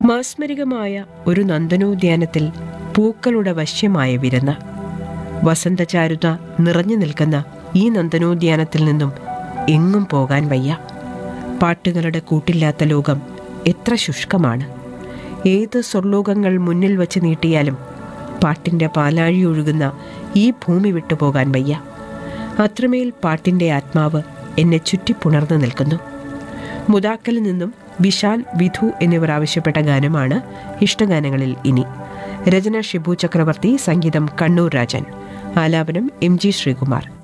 മാസ്മരികമായ ഒരു നന്ദനോദ്യാനത്തിൽ പൂക്കളുടെ വശ്യമായ വിരുന്ന് വസന്തചാരുത നിറഞ്ഞു നിൽക്കുന്ന ഈ നന്ദനോദ്യാനത്തിൽ നിന്നും എങ്ങും പോകാൻ വയ്യ പാട്ടുകളുടെ കൂട്ടില്ലാത്ത ലോകം എത്ര ശുഷ്കമാണ് ഏത് സ്വർലോകങ്ങൾ മുന്നിൽ വച്ച് നീട്ടിയാലും പാട്ടിൻ്റെ പാലാഴി ഒഴുകുന്ന ഈ ഭൂമി വിട്ടുപോകാൻ വയ്യ അത്രമേൽ പാട്ടിൻ്റെ ആത്മാവ് എന്നെ ചുറ്റിപ്പുണർന്നു നിൽക്കുന്നു മുതാക്കലിൽ നിന്നും വിശാൽ വിധു എന്നിവർ ആവശ്യപ്പെട്ട ഗാനമാണ് ഇഷ്ടഗാനങ്ങളിൽ ഇനി രചന ഷിബു ചക്രവർത്തി സംഗീതം കണ്ണൂർ രാജൻ ആലാപനം എം ജി ശ്രീകുമാർ